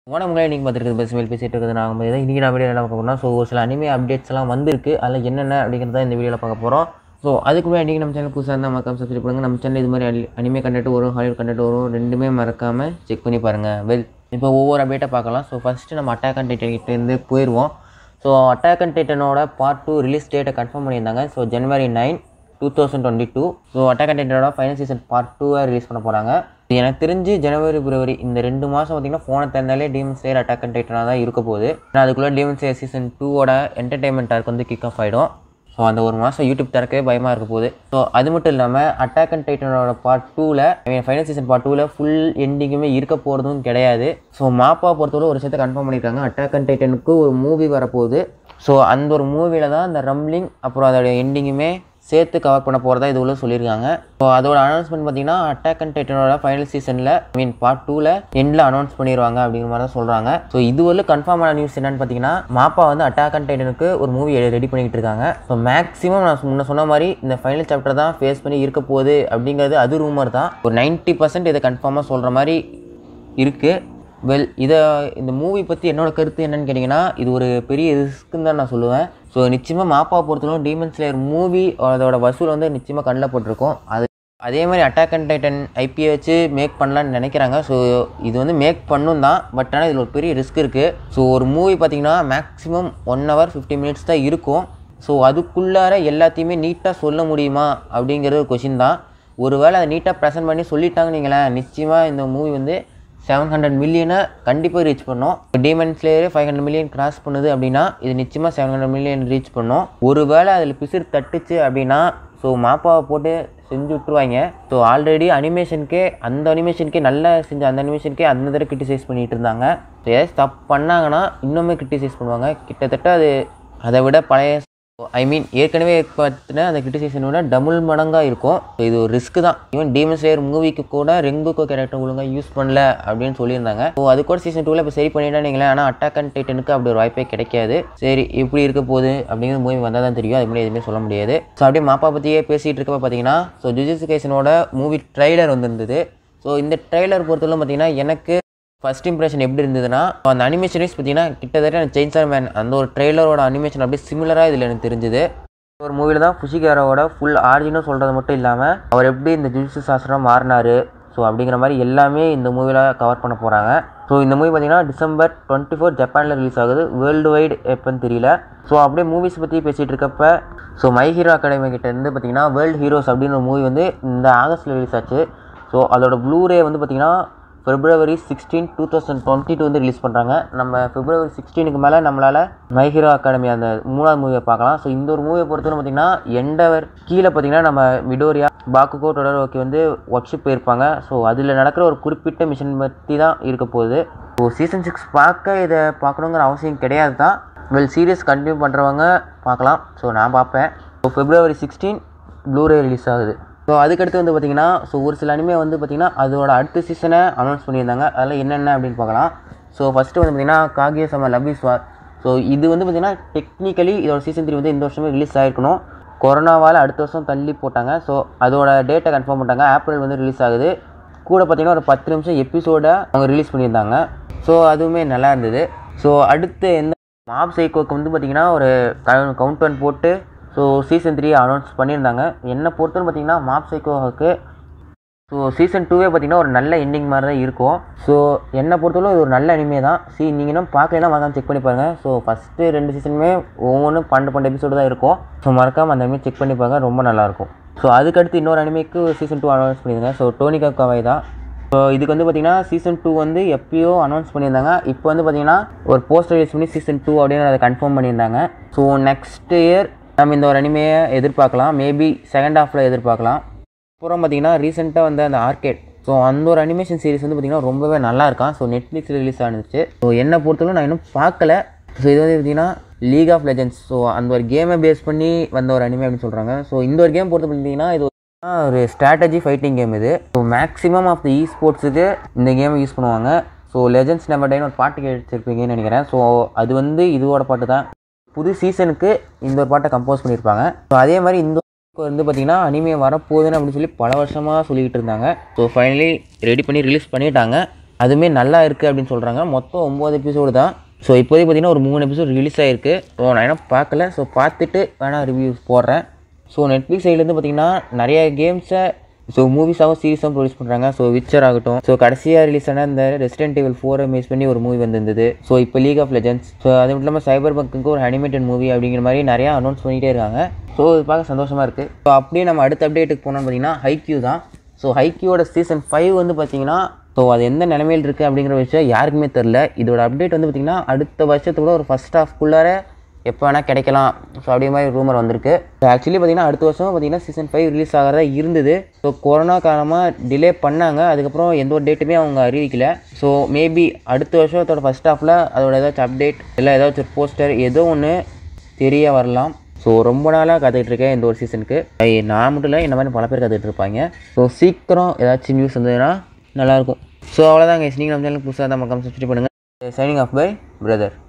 வணக்கம் உங்களை இன்றைக்கி பார்த்துருக்குது பஸ் மேல் பேசிகிட்டு இருக்குது நாங்கள் இதை இன்றைக்கி நான் வீடியோ என்ன பார்க்க போகிறோம் ஸோ ஒரு சில அனிமே அப்டேட்ஸ் எல்லாம் வந்திருக்கு அதில் என்னென்ன அப்படிங்கிறத இந்த வீடியோவில் பார்க்க போகிறோம் ஸோ அதுக்கு முன்னாடி இன்றைக்கி நம்ம சேனல் புதுசாக இருந்தால் மறக்காம சப்ஸ்கிரைப் பண்ணுங்கள் நம்ம சேனல் இது மாதிரி அனி- அனிமே கண்டென்ட் வரும் ஹாலிவுட் கண்டென்ட் வரும் ரெண்டுமே மறக்காமல் செக் பண்ணி பாருங்கள் வெல் இப்போ ஒவ்வொரு அப்டேட்டை பார்க்கலாம் ஸோ ஃபஸ்ட்டு நம்ம அட்டாக் அண்ட் டைட்டன்கிட்டேருந்து போயிடுவோம் ஸோ அட்டாக் அண்ட் டைட்டனோட பார்ட் டூ ரிலீஸ் டேட்டை கன்ஃபார்ம் பண்ணியிருந்தாங்க ஸோ ஜனவரி nine two thousand twenty two so attack and டைட்டனோட ஃபைனல் சீசன் பார்ட் டூவை ரிலீஸ் பண்ண போகிறாங்க எனக்கு தெரிஞ்சு ஜனவரி பிப்ரவரி இந்த ரெண்டு மாதம் பார்த்தீங்கன்னா ஃபோனை திறந்தாலே டீமன் ஸ்லேயர் அட்டாக் அண்ட் டைட்டனாக தான் இருக்க போகுது ஏன்னா அதுக்குள்ளே டீமன் ஸ்லேயர் சீசன் டூவோட என்டர்டைன்மெண்ட் ஆர்க் வந்து கிக் ஆஃப் ஆகிடும் ஸோ அந்த ஒரு மாதம் யூடியூப் திறக்கவே பயமாக இருக்க போகுது ஸோ அது மட்டும் இல்லாமல் அட்டாக் அண்ட் டைட்டனோட பார்ட் டூவில் ஃபைனல் சீசன் பார்ட் டூவில் ஃபுல் எண்டிங்குமே இருக்க போகிறதும் கிடையாது ஸோ மாப்பா பொறுத்தவரை ஒரு விஷயத்தை கன்ஃபார்ம் பண்ணியிருக்காங்க அட்டாக் அண்ட் டைட்டனுக்கு ஒரு மூவி வரப்போகுது ஸோ அந்த ஒரு மூவியில் தான் அந்த ரம்லிங் அப்புறம் அதோட எண்டிங்குமே சேர்த்து கவர் பண்ண போகிறதா இது உள்ள சொல்லியிருக்காங்க ஸோ அதோட அனௌன்ஸ்மெண்ட் பார்த்தீங்கன்னா அட்டாக் அண்ட் டைட்டனோட ஃபைனல் சீசனில் ஐ மீன் பார்ட் டூவில் எண்டில் அனௌன்ஸ் பண்ணிடுவாங்க அப்படிங்கிற மாதிரி தான் சொல்கிறாங்க ஸோ இது உள்ள கன்ஃபார்மான நியூஸ் என்னன்னு பார்த்தீங்கன்னா மாப்பா வந்து அட்டாக் அண்ட் டைட்டனுக்கு ஒரு மூவி ரெடி பண்ணிக்கிட்டு இருக்காங்க ஸோ மேக்ஸிமம் நான் முன்ன சொன்ன மாதிரி இந்த ஃபைனல் சாப்டர் தான் ஃபேஸ் பண்ணி இருக்க போகுது அப்படிங்கிறது அது ரூமர் தான் ஒரு 90% பர்சன்ட் இதை கன்ஃபார்மாக சொல்கிற மாதிரி இருக்குது வெல் இதை இந்த மூவி பற்றி என்னோட கருத்து என்னன்னு கேட்டிங்கன்னா இது ஒரு பெரிய ரிஸ்க்குன்னு தான் நான் சொல்லுவேன் ஸோ நிச்சயமாக மாப்பா பொறுத்தவரை டீமன் ஸ்லேயர் மூவி அதோட வசூல் வந்து நிச்சயமாக கண்ணில் போட்டிருக்கோம் அது அதே மாதிரி அட்டாக் அண்ட் டைட்டன் ஐபியை வச்சு மேக் பண்ணலான்னு நினைக்கிறாங்க ஸோ இது வந்து மேக் பண்ணும் தான் பட் ஆனால் இதில் ஒரு பெரிய ரிஸ்க் இருக்குது ஸோ ஒரு மூவி பார்த்தீங்கன்னா maximum one hour fifty minutes தான் இருக்கும் ஸோ அதுக்குள்ளார எல்லாத்தையுமே நீட்டாக சொல்ல முடியுமா அப்படிங்கிறது ஒரு கொஷின் தான் ஒருவேளை அதை நீட்டாக ப்ரெசென்ட் பண்ணி சொல்லிட்டாங்கன்னு நீங்களேன் நிச்சயமாக இந்த மூவி வந்து செவன் ஹண்ட்ரட் மில்லியனை கண்டிப்பாக ரீச் பண்ணோம் டீமன் ஸ்லேயரே ஃபைவ் ஹண்ட்ரட் மில்லியன் கிராஸ் பண்ணுது அப்படின்னா இது நிச்சயமாக செவன் ஹண்ட்ரட் மில்லியன் ரீச் பண்ணும் ஒருவேளை அதில் பிசிறு தட்டுச்சு அப்படின்னா ஸோ மாப்பாவை போட்டு செஞ்சு விட்ருவாங்க ஸோ ஆல்ரெடி அனிமேஷனுக்கே அந்த அனிமேஷனுக்கே நல்லா செஞ்ச அந்த அனிமேஷனுக்கே அந்த தடவை கிரிட்டிசைஸ் பண்ணிட்டு இருந்தாங்க ஸோ ஏதாச்சும் தப்பு பண்ணாங்கன்னா இன்னுமே கிரிட்டிசைஸ் பண்ணுவாங்க கிட்டத்தட்ட அது அதை விட பழைய ஐ மீன் ஏற்கனவே ஏற்படுத்தின அந்த கிரிட்டிசேஷனை விட டபுள் மடங்காக இருக்கும் ஸோ இது ஒரு ரிஸ்க் தான் ஈவன் டீமன் ஸ்லேயர் மூவிக்கு கூட ரெங்குக்கோ கேரக்டர் ஒழுங்காக யூஸ் பண்ணல அப்படின்னு சொல்லியிருந்தாங்க ஸோ அது கூட சீசன் டூவில் இப்போ சரி பண்ணிட்டானீங்களே ஆனால் அட்டாக் அண்ட் டைட்டனுக்கு அப்படி ஒரு வாய்ப்பே கிடைக்காது சரி எப்படி இருக்க போகுது அப்படிங்கிற மூவி வந்தால் தான் தெரியும் அது முன்னாடி எதுவுமே சொல்ல முடியாது ஸோ அப்படியே மாப்பா பற்றியே பேசிகிட்டு இருக்கப்ப பார்த்தீங்கன்னா ஸோ ஜுஜிஸ் கேசனோட மூவி ட்ரைலர் வந்திருந்தது ஸோ இந்த ட்ரைலர் பொறுத்தவரை பார்த்தீங்கன்னா எனக்கு ஃபர்ஸ்ட் இம்ப்ரெஷன் எப்படி இருந்ததுன்னா அந்த அனிமேஷன்ஸ் பார்த்தீங்கன்னா கிட்டத்தட்ட எனக்கு செயின்சார் மேன் அந்த ஒரு ட்ரெய்லரோட அனிமேஷன் அப்படியே சிமிலராக இதில் எனக்கு தெரிஞ்சுது ஒரு மூவியில் தான் புஷிகாரோட ஃபுல் ஆரிஜினும் சொல்கிறது மட்டும் இல்லாமல் அவர் எப்படி இந்த ஜுஜிசு சாஸ்திரம் மாறினாரு ஸோ அப்படிங்கிற மாதிரி எல்லாமே இந்த மூவியில் கவர் பண்ண போகிறாங்க ஸோ இந்த மூவி பார்த்தீங்கன்னா டிசம்பர் டுவெண்ட்டி ஃபோர் ஜப்பானில் ரிலீஸ் ஆகுது வேர்ல்டு வைடு எப்போன்னு தெரியல ஸோ அப்படியே மூவிஸ் பற்றி பேசிகிட்டு இருக்கப்ப ஸோ மை ஹீரோ அகாடமி கிட்ட இருந்து பார்த்தீங்கன்னா வேர்ல்டு ஹீரோஸ் அப்படின்னு ஒரு மூவி வந்து இந்த ஆகஸ்ட்டில் ரிலீஸ் ஆச்சு ஸோ அதோட ப்ளூரே வந்து பார்த்தீங்கன்னா பிப்ரவரி sixteen two thousand twenty two வந்து ரிலீஸ் பண்ணுறாங்க நம்ம பிப்ரவரி சிக்ஸ்டீனுக்கு மேலே நம்மளால் மை ஹீரோ அகாடமி அந்த மூணாவது மூவியை பார்க்கலாம் ஸோ இந்த ஒரு மூவியை பொறுத்தவரை பார்த்தீங்கன்னா எண்டவர் கீழே பார்த்தீங்கன்னா நம்ம மிடோரியா பாக்குகோ தொடரோக்கி வந்து ஒர்க் ஷிப் போயிருப்பாங்க ஸோ அதில் நடக்கிற ஒரு குறிப்பிட்ட மிஷன் பற்றி தான் இருக்க போகுது ஸோ சீசன் சிக்ஸ் பார்க்க இதை பார்க்கணுங்கிற அவசியம் கிடையாது தான் வெல் சீரியஸ் கண்டினியூ பண்ணுறவங்க பார்க்கலாம் ஸோ நான் பார்ப்பேன் ஸோ பிப்ரவரி சிக்ஸ்டீன் ப்ளூரே ரிலீஸ் ஆகுது ஸோ அதுக்கடுத்து வந்து பார்த்தீங்கன்னா ஸோ ஒரு சில அனிமே வந்து பார்த்தீங்கன்னா அதோட அடுத்த சீசனை அனௌன்ஸ் பண்ணியிருந்தாங்க அதெல்லாம் என்னென்ன அப்படின்னு பார்க்கலாம் ஸோ ஃபஸ்ட்டு வந்து பார்த்தீங்கன்னா காகிய சம லவ் இஸ் வார் ஸோ இது வந்து பார்த்தீங்கன்னா டெக்னிக்கலி இதோட சீசன் த்ரீ வந்து இந்த வருஷமே ரிலீஸ் ஆகிருக்கணும் கொரோனாவால் அடுத்த வருஷம் தள்ளி போட்டாங்க ஸோ அதோட டேட்டை கன்ஃபார்ம் பண்ணிட்டாங்க ஏப்ரல் வந்து ரிலீஸ் ஆகுது கூட பார்த்தீங்கன்னா ஒரு பத்து நிமிஷம் எபிசோட அவங்க ரிலீஸ் பண்ணியிருந்தாங்க ஸோ அதுவுமே நல்லா இருந்தது ஸோ அடுத்து எந்த மாப் சைக்கோக்கு வந்து பார்த்தீங்கன்னா ஒரு கவுண்ட் ஒன் போட்டு ஸோ சீசன் த்ரீ அனௌன்ஸ் பண்ணியிருந்தாங்க என்னை பொறுத்தவரை பார்த்தீங்கன்னா மாப் சைக்கோவுக்கு ஸோ சீசன் டூவே பார்த்தீங்கன்னா ஒரு நல்ல எண்டிங் மாதிரி தான் இருக்கும் ஸோ என்னை பொறுத்தவரை இது ஒரு நல்ல அனிமே தான் சி நீங்கள் இன்னும் பார்க்கலாம் மறக்காம செக் பண்ணி பாருங்கள் ஸோ ஃபஸ்ட்டு ரெண்டு சீசனுமே ஒவ்வொன்றும் பன்னெண்டு பன்னெண்டு எபிசோடு தான் இருக்கும் ஸோ மறக்காம அந்த அனிமே செக் பண்ணி பாருங்க ரொம்ப நல்லாயிருக்கும் ஸோ அதுக்கடுத்து இன்னொரு அனிமேக்கு சீசன் டூ அனௌன்ஸ் பண்ணியிருந்தாங்க ஸோ டோனிகா கவாய் தான் ஸோ இதுக்கு வந்து பார்த்தீங்கன்னா சீசன் டூ வந்து எப்பயோ அனௌன்ஸ் பண்ணியிருந்தாங்க இப்போ வந்து பார்த்தீங்கன்னா ஒரு போஸ்ட் ரிலீஸ் பண்ணி சீசன் டூ அப்படின்னு அதை கன்ஃபார்ம் பண்ணியிருந்தாங்க ஸோ நெக்ஸ்ட் இயர் நம்ம இந்த ஒரு அனிமையை எதிர்பார்க்கலாம் மேபி செகண்ட் ஹாஃபில் எதிர்பார்க்கலாம் அப்புறம் பார்த்தீங்கன்னா ரீசெண்டாக வந்த அந்த ஆர்கேட் ஸோ அந்த ஒரு அனிமேஷன் சீரிஸ் வந்து பார்த்தீங்கன்னா ரொம்பவே நல்லா இருக்கான் ஸோ நெட்ஃப்ளிக்ஸில் ரிலீஸ் ஆனிச்சு ஸோ என்னை பொறுத்தவரை நான் இன்னும் பார்க்கல ஸோ இது வந்து பார்த்தீங்கன்னா லீக் ஆஃப் லெஜெண்ட்ஸ் ஸோ அந்த ஒரு கேமை பேஸ் பண்ணி வந்த ஒரு அனிமே அப்படின்னு சொல்கிறாங்க ஸோ இந்த ஒரு கேம் பொறுத்த பார்த்தீங்கன்னா இது ஒரு ஸ்ட்ராட்டஜி ஃபைட்டிங் கேம் இது ஸோ மேக்ஸிமம் ஆஃப் த இ ஸ்போர்ட்ஸுக்கு இந்த கேமை யூஸ் பண்ணுவாங்க ஸோ லெஜெண்ட்ஸ் நெவர் டைன்னு ஒரு பாட்டு கேட்டிருப்பீங்கன்னு நினைக்கிறேன் ஸோ அது வந்து இதோட பாட்டு தான் புது சீசனுக்கு இந்த ஒரு பாட்டை கம்போஸ் பண்ணியிருப்பாங்க ஸோ அதே மாதிரி இந்த இப்போ வந்து பார்த்தீங்கன்னா அனிமே வரப்போகுதுன்னு அப்படின்னு சொல்லி பல வருஷமாக சொல்லிக்கிட்டு இருந்தாங்க ஸோ ஃபைனலி ரெடி பண்ணி ரிலீஸ் பண்ணிட்டாங்க அதுவுமே நல்லா இருக்குது அப்படின்னு சொல்கிறாங்க மொத்தம் ஒம்பது எபிசோடு தான் ஸோ இப்போதைக்கு பார்த்தீங்கன்னா ஒரு மூணு எபிசோட் ரிலீஸ் ஆகிருக்கு ஸோ நான் என்ன பார்க்கல ஸோ பார்த்துட்டு வேணால் ரிவ்யூஸ் போடுறேன் ஸோ நெட்ஃப்ளிக்ஸ் சைட்லேருந்து பார்த்தீங்கன்னா நிறைய கேம்ஸை ஸோ மூவிஸாகவும் சீரிஸாகவும் ப்ரொடியூஸ் பண்ணுறாங்க ஸோ விச்சர் ஆகட்டும் ஸோ கடைசியாக ரிலீஸ் ஆன இந்த ரெசிடென்ட் டேபிள் ஃபோரை மேஸ் பண்ணி ஒரு மூவி வந்திருந்தது ஸோ இப்போ லீக் ஆஃப் லெஜெண்ட்ஸ் ஸோ அது மட்டும் இல்லாமல் சைபர் பங்குக்கு ஒரு அனிமேட்டட் மூவி அப்படிங்கிற மாதிரி நிறையா அனௌன்ஸ் பண்ணிகிட்டே இருக்காங்க ஸோ இது பார்க்க சந்தோஷமாக இருக்குது ஸோ அப்படியே நம்ம அடுத்த அப்டேட்டுக்கு போனோம்னு பார்த்தீங்கன்னா ஹைக்யூ தான் ஸோ ஹைக்யூவோட சீசன் ஃபைவ் வந்து பார்த்தீங்கன்னா ஸோ அது எந்த நிலமையில் இருக்குது அப்படிங்கிற விஷயம் யாருக்குமே தெரில இதோட அப்டேட் வந்து பார்த்திங்கன்னா அடுத்த வருஷத்தோட ஒரு ஃபஸ்ட் ஹாஃப்குள்ளார எப்போ வேணால் கிடைக்கலாம் ஸோ அப்படியே மாதிரி ரூமர் வந்திருக்கு ஸோ ஆக்சுவலி பார்த்தீங்கன்னா அடுத்த வருஷம் பார்த்தீங்கன்னா சீசன் ஃபைவ் ரிலீஸ் ஆகிறதா இருந்தது ஸோ கொரோனா காரணமாக டிலே பண்ணாங்க அதுக்கப்புறம் எந்த ஒரு டேட்டுமே அவங்க அறிவிக்கல ஸோ மேபி அடுத்த வருஷத்தோட ஃபஸ்ட் ஹாஃபில் அதோட ஏதாச்சும் அப்டேட் இல்லை ஏதாச்சும் ஒரு போஸ்டர் ஏதோ ஒன்று தெரிய வரலாம் ஸோ ரொம்ப நாளாக காத்துக்கிட்டு இருக்கேன் இந்த ஒரு சீசனுக்கு நான் மட்டும் இல்லை இந்த மாதிரி பல பேர் காத்துக்கிட்டு இருப்பாங்க ஸோ சீக்கிரம் ஏதாச்சும் நியூஸ் வந்ததுன்னா நல்லாயிருக்கும் ஸோ அவ்வளோதாங்க நீங்கள் நம்ம சேனல் புதுசாக தான் மக்கள் சப்ஸ்கிரைப் பண்ணுங்கள் சைனிங் ஆஃப் பை பிரதர்